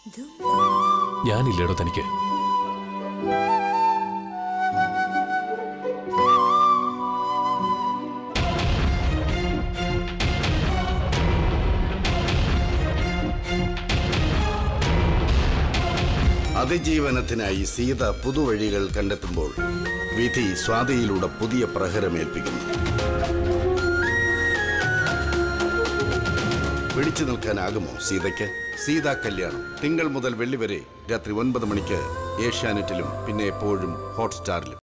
ഞാനില്ലേടോ തനിക്ക് അതിജീവനത്തിനായി സീത പുതുവഴികൾ കണ്ടെത്തുമ്പോൾ വിധി സ്വാതിയിലൂടെ പുതിയ പ്രഹരമേൽപ്പിക്കുന്നു പിടിച്ചു നിൽക്കാനാകുമോ സീതയ്ക്ക് സീതാ കല്യാണം തിങ്കൾ മുതൽ വെള്ളി വരെ രാത്രി ഒൻപത് മണിക്ക് ഏഷ്യാനെറ്റിലും പിന്നെ എപ്പോഴും ഹോട്ട്സ്റ്റാറിലും